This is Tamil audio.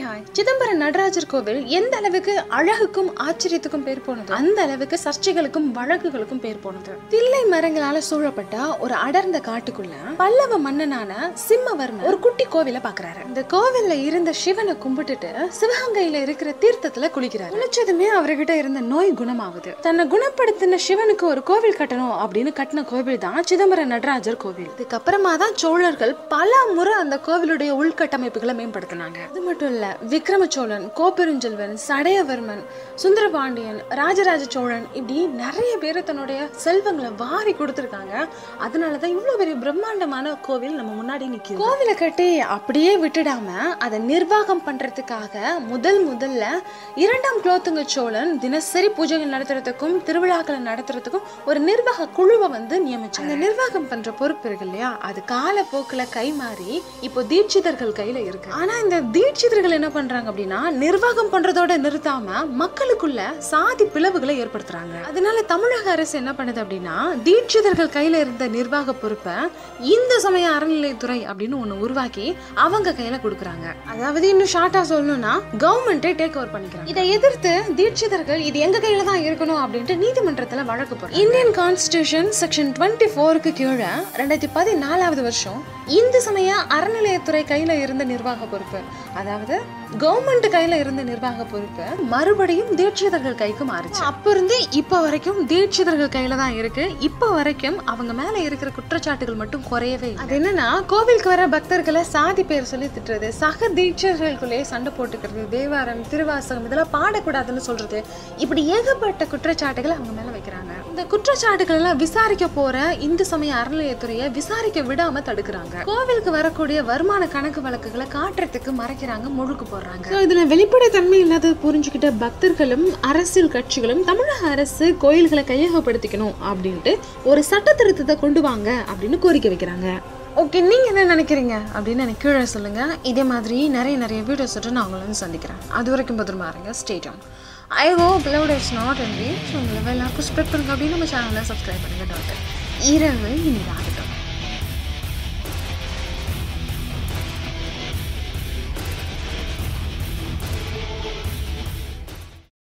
ஹாய் சிதம்பரம் நடராஜர் கோவில் எந்த அளவுக்கு அழகுக்கும் ஆச்சரியத்துக்கும் பேர் போனது அந்த அளவுக்கு சர்ச்சைகளுக்கும் வழக்குகளுக்கும் பேர் போனது தில்லை மரங்களால சூழப்பட்ட ஒரு அடர்ந்த காட்டுக்குள்ள பல்லவ மன்னனான சிம்மவர்மன் ஒரு குட்டி கோவிலை பாக்குறாரு இந்த கோவில்ல இருந்த சிவனை கும்பிட்டுட்டு சிவகங்கையில இருக்கிற தீர்த்தத்துல குளிக்கிறாரு குளிச்சதுமே அவர்கிட்ட இருந்த நோய் குணமாகுது தன்னை குணப்படுத்தின சிவனுக்கு ஒரு கோவில் கட்டணும் அப்படின்னு கட்டின கோவில் தான் சிதம்பரம் நடராஜர் கோவில் இதுக்கப்புறமா தான் சோழர்கள் பல முறை அந்த கோவிலுடைய உள்கட்டமைப்புகளை மேம்படுத்தினாங்க அது மட்டும் இல்ல விக்ரம சோழன் கோப்பெருஞ்செல்வன் சடையவர்மன் சுந்தரபாண்டியன் ராஜராஜ சோழன் இப்படி நிறைய பேர் தன்னுடைய செல்வங்களை வாரி கொடுத்துருக்காங்க அதனாலதான் இவ்வளவு பெரிய பிரம்மாண்டமான கோவில் நம்ம முன்னாடி நிக்குது கோவிலை கட்டி அப்படியே விட்டுடாம அதை நிர்வாகம் பண்றதுக்காக முதல் முதல்ல இரண்டாம் குலோத்துங்க சோழன் தினசரி பூஜைகள் நடத்துறதுக்கும் திருவிழாக்களை நடத்துறதுக்கும் ஒரு நிர்வாக குழுவை வந்து நியமிச்சாங்க அந்த நிர்வாகம் பண்ற பொறுப்பு இருக்கு இல்லையா அது காலப்போக்குல கை மாறி இப்போ தீட்சிதர்கள் கையில இருக்கு ஆனா இந்த தீட்சிதர்கள் என்ன பண்றாங்க அப்படின்னா நிர்வாகம் பண்றதோட நிறுத்தாம மக்களுக்குள்ள சாதி பிளவுகளை ஏற்படுத்துறாங்க அதனால தமிழக அரசு என்ன பண்ணுது அப்படின்னா தீட்சிதர்கள் கையில இருந்த நிர்வாக பொறுப்பை இந்து சமய அறநிலையத்துறை அப்படின்னு ஒண்ணு உருவாக்கி அவங்க கையில கொடுக்குறாங்க அதாவது இன்னும் ஷார்ட்டா சொல்லணும்னா கவர்மெண்ட்டே டேக் ஓவர் பண்ணிக்கிறாங்க இதை எதிர்த்து தீட்சிதர்கள் இது எங்க கையில தான் இருக்கணும் அப்படின்ட்டு நீதிமன்றத்துல வழக்கு போடுறாங்க இந்தியன் கான்ஸ்டிடியூஷன் செக்ஷன் டுவெண்ட்டி ஃபோருக்கு கீழே ரெண்டாயிரத்தி பதினாலாவது வருஷம் இந்து சமய அறநிலையத்துறை கையில இருந்த நிர்வாக பொறுப்பு அதாவது கவர்மெண்ட் கையில இருந்த நிர்வாக பொறுப்பு மறுபடியும் தீட்சிதர்கள் கைக்கு மாறுச்சு அப்ப இருந்து இப்ப வரைக்கும் தீட்சிதர்கள் கையில தான் இருக்கு இப்ப வரைக்கும் அவங்க மேல இருக்கிற குற்றச்சாட்டுகள் மட்டும் குறையவே இல்லை. அது என்னன்னா கோவிலுக்கு வர பக்தர்களை சாதி பேர் சொல்லி திட்டுறது சக தீட்சர்களுக்குள்ளேயே சண்டை போட்டுக்கிறது தேவாரம் திருவாசகம் இதெல்லாம் பாடக்கூடாதுன்னு சொல்றது இப்படி ஏகப்பட்ட குற்றச்சாட்டுகளை அவங்க மேல வைக்கிறாங்க இந்த குற்றச்சாட்டுகள் எல்லாம் விசாரிக்க போற இந்து சமய அறநிலையத்துறையை விசாரிக்க விடாம தடுக்கிறாங்க கோவிலுக்கு வரக்கூடிய வருமான கணக்கு வழக்குகளை காட்டுறதுக்கு மறைக்கிறாங்க முழுக்கு போடுறாங்க So, இதுல வெளிப்படைத்தன்மை இல்லாத புரிஞ்சுக்கிட்ட பக்தர்களும் அரசியல் கட்சிகளும் தமிழக அரசு கோயில்களை கையகப்படுத்திக்கணும் அப்படின்ட்டு ஒரு சட்ட திருத்தத்தை கொண்டு வாங்க அப்படின்னு கோரிக்கை வைக்கிறாங்க ஓகே நீங்க என்ன நினைக்கிறீங்க அப்படின்னு எனக்கு கீழே சொல்லுங்க இதே மாதிரி நிறைய நிறைய வீடியோஸ் நான் உங்களை வந்து சந்திக்கிறேன் அது வரைக்கும் பத்திரமா இருங்க stadium I hope love it's not and so உங்களை எல்லாருக்கும் ஸ்ப்ரெட் பண்ணுங்க அப்படின்னு நம்ம சேனலை சப்ஸ்கிரைப் பண்ணுங்க டாக்டர் இரவு இனிதாக